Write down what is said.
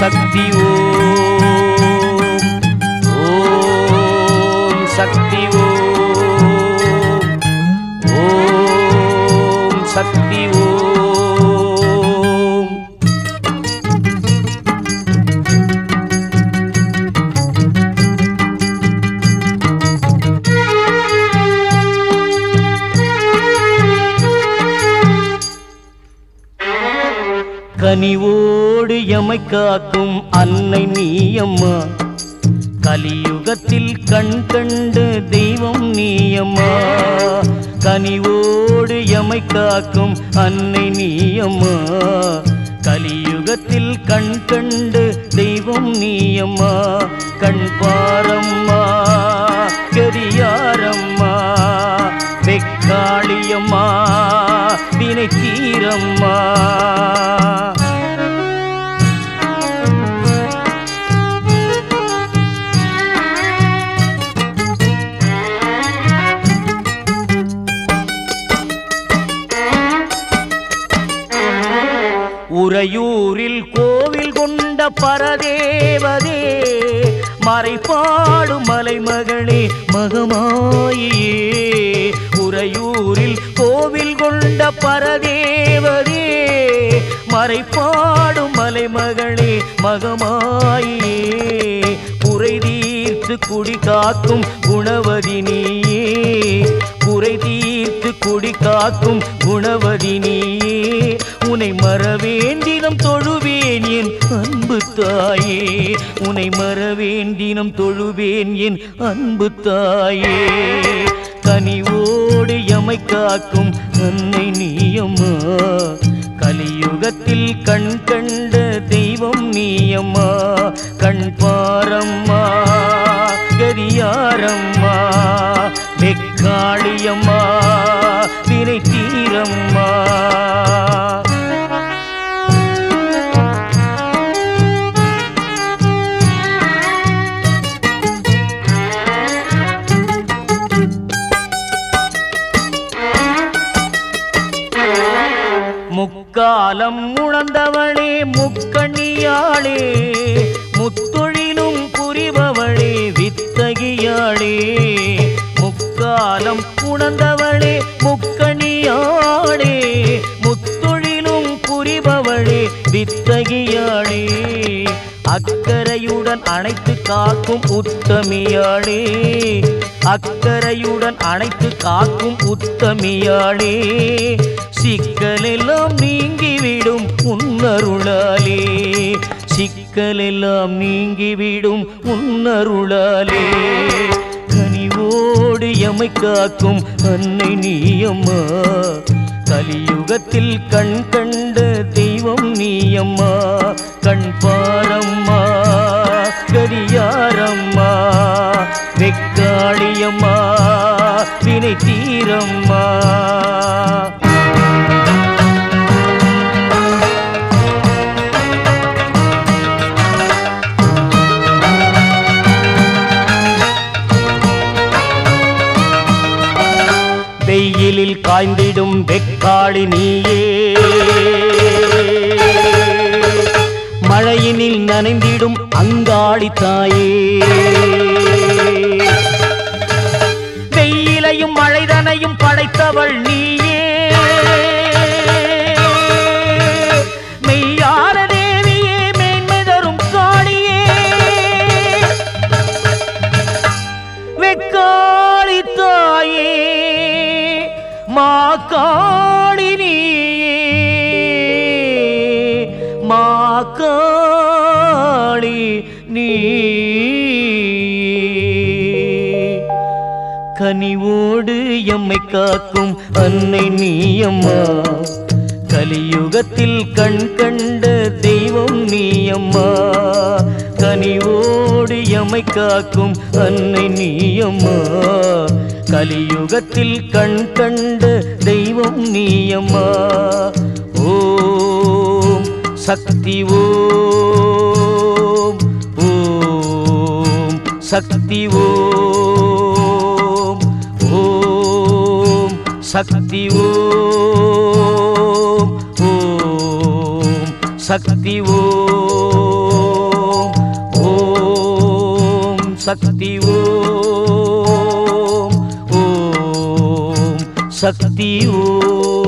சக்தி ஓம் ஓம் சக்தி ஓம் ஓம் சக்தி ஓம் கனிவோடு எமை காக்கும் அன்னை நீயம்மா கலியுகத்தில் கண் கண்டு தெய்வம் நீயம்மா கனிவோடு எமை காக்கும் அன்னை நீயம்மா கலியுகத்தில் கண் கண்டு தெய்வம் நீயம்மா கண் பாரம்மா கரியாரம்மா வெக்காளியம்மா வினை தீரம்மா உறையூரில் கோவில் கொண்ட பரதேவதே மறைப்பாடும் மலைமகளே மகமாயியே உறையூரில் கோவில் கொண்ட பரதேவதே மறைப்பாடும் மலைமகளே மகமாயியே குறை தீர்த்து குடி காக்கும் குணவதி நீயே குறை தீர்த்து குடி காக்கும் குணவதி நீயே உனை மறவேண்டினம் தொழுவேன் என் அன்பு தாயே உனை மறவேண்டினம் தொழுவேன் என் அன்பு தாயே கனிவோடு எமை காக்கும் அன்னை நீயம்மா கலியுகத்தில் கண் கண்ட தெய்வம் நீயம்மா கண் பாரம்மா கரியாரம்மா வெக்காளியம்மா வினை தீரம்மா முக்காலம் உணர்ந்தவளே முக்கண்ணியாளே முத்தொழிலும் புரிபவளே வித்தகியாளே முக்காலம் உணர்ந்தவளே முக்கணியாளே முத்தொழிலும் புரிபவளே வித்தகியாளே அக்கறையுடன் அணைத்து காக்கும் உத்தமியாளே அக்கறையுடன் அணைத்து காக்கும் உத்தமியாளே சிக்கலெல்லாம் நீங்கிவிடும் உன்னருளாலே சிக்கலெல்லாம் நீங்கிவிடும் உன்னருளாலே கனிவோடு எமை காக்கும் அன்னை நீயம்மா கலியுகத்தில் கண் கண்ட தெய்வம் நீயம்மா கண் பாரம்மா கரியாரம்மா வெக்காளியம்மா வினை தீரம்மா வெயிலில் காய்ந்திடும் வெக்காளி நீயே மழையினில் நனைந்திடும் அங்காளி தாயே வெயிலையும் மழைதனையும் படைத்தவள் நீயே மெய்யான தேவியே மேன்மை தரும் காளியே வெக்காளி தாயே மா காளி நீயே மா காளி நீயே கனிவோடு எம்மை காக்கும் அன்னை நீயம்மா கலியுகத்தில் கண் கண்ட தெய்வம் நீயம்மா கனிவோடு எமை காக்கும் அன்னை நீயம்மா கலியுகத்தில் கண் கண்ட தெய்வம் நீயம்மா ஓம் சக்தி ஓம் ஓம் சக்தி ஓம் ஓம் சக்தி ஓம் ஓம் சக்தி ஓம் ஓம் சக்தி ஓம் ஓம் சக்தி ஓம்